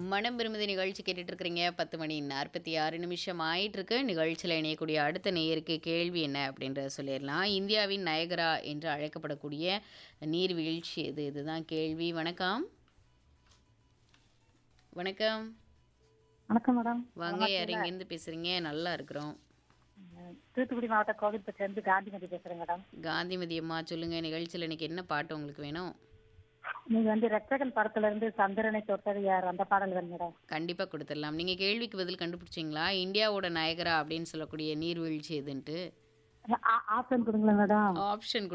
மனம் விரும்புதி நிகழ்ச்சி கேட்டுட்டு இருக்கிறீங்க பத்து மணி நாற்பத்தி ஆறு நிமிஷம் ஆயிட்டு இருக்கு நிகழ்ச்சியில் இணையக்கூடிய அடுத்த நேயருக்கு கேள்வி என்ன அப்படின்றத சொல்லிடலாம் இந்தியாவின் நயகரா என்று அழைக்கப்படக்கூடிய நீர்வீழ்ச்சி எது இதுதான் கேள்வி வணக்கம் வணக்கம் வணக்கம் மேடம் வாங்க யார் இங்கேருந்து பேசுறீங்க நல்லா இருக்கிறோம் தூத்துக்குடி மாவட்டம் கோவில்பட்டிலேருந்து காந்திமதி பேசுறேன் மேடம் காந்திமதி அம்மா சொல்லுங்க நிகழ்ச்சியில் இன்னைக்கு என்ன பாட்டு உங்களுக்கு வேணும் நீங்க வந்து ரெச்சகன் படத்துல இருந்து சந்திரனை தொட்டது யார் அந்த பாடல் வேணும் மேடம் கண்டிப்பாக கொடுத்துடலாம் நீங்கள் கேள்விக்கு பதில் கண்டுபிடிச்சிங்களா இந்தியாவோட நயகரா அப்படின்னு சொல்லக்கூடிய நீர்வீழ்ச்சி எதுன்ட்டு ஆப்ஷன் கொடுங்களேன் மேடம் ஆப்ஷன்